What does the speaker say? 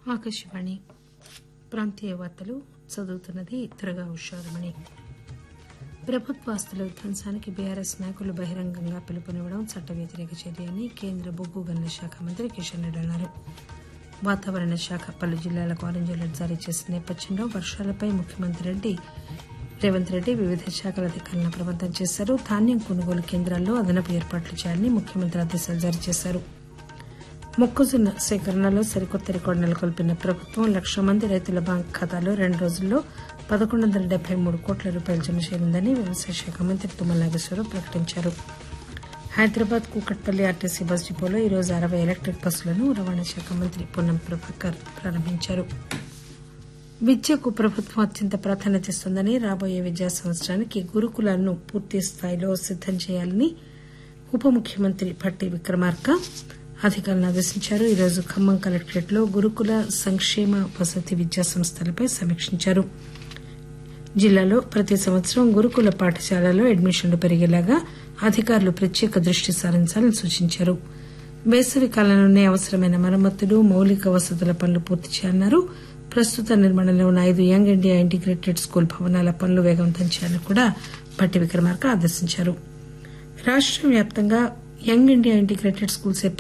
ఆకాశవాణి ప్రాంతీయ వార్తలు చదువుతున్నది త్వరగా ఉషారమణి ప్రభుత్వ ఆస్తుల ధ్వంసానికి బీఆర్ఎస్ నాయకులు బహిరంగంగా పిలుపునివ్వడం చట్ట వ్యతిరేక చర్య అని కేంద్ర బొగ్గు గనుల శాఖ మంత్రి కిషన్ రెడ్డి అన్నారు వాతావరణ శాఖ పలు జిల్లాలకు ఆరెంజ్ అలర్ట్ జారీ చేసిన నేపథ్యంలో వర్షాలపై ముఖ్యమంత్రి రెడ్డి రేవంత్ రెడ్డి వివిధ శాఖల అధికారులను అప్రమత్తం చేశారు ధాన్యం కొనుగోలు కేంద్రాల్లో అదనపు ఏర్పాట్లు చేయాలని ముఖ్యమంత్రి ఆదేశాలు జారీ చేశారు మొక్కజొన్న సేకరణలో సరికొత్త రికార్డు నెలకొల్పిన ప్రభుత్వం లక్ష మంది రైతుల బ్యాంకు ఖాతాలో రెండు రోజుల్లో పదకొండు వందల డెబ్బై మూడు కోట్ల రూపాయలు జమ చేయనుందని వ్యవసాయ శాఖ మంత్రి తుమ్మల నాగేశ్వరరావు ప్రకటించారు హైదరాబాద్ కూకట్పల్లి ఆర్టీసీ బస్ డిపోలో ఈరోజు అరవై ఎలక్టిక్ బస్సులను రవాణా శాఖ మంత్రి పొన్నం ప్రభాకర్ ప్రారంభించారు విద్యకు ప్రభుత్వం అత్యంత ప్రాధాన్యత ఇస్తోందని రాబోయే విద్యా సంవత్సరానికి గురుకులాలను పూర్తి స్థాయిలో సిద్దం చేయాలని ఉప ముఖ్యమంత్రి భట్టి విక్రమార్క అధికారులను ఆదేశించారు ఈరోజు ఖమ్మం కలెక్టరేట్ లో గురుకుల సంక్షేమ వసతి విద్యా సంస్థలపై సమీక్షించారు జిల్లాలో ప్రతి సంవత్సరం గురుకుల పాఠశాలల్లో అడ్మిషన్లు పెరిగేలాగా అధికారులు ప్రత్యేక దృష్టి సారించాలని సూచించారు వేసవి కాలంలోనే అవసరమైన మరమ్మతులు మౌలిక వసతుల పనులు పూర్తి చేయాలన్నారు ప్రస్తుత నిర్మాణంలో ఉన్న ఐదు యంగ్ ఇండియా ఇంటిగ్రేటెడ్ స్కూల్ భవనాల పనులు వేగవంతం చేయాలని కూడా భట్టి విక్రమార్క ఆదేశించారు రాష్ట వ్యాప్తంగా యంగ్ ఇండియా ఇంటిగ్రేటెడ్ స్కూల్స్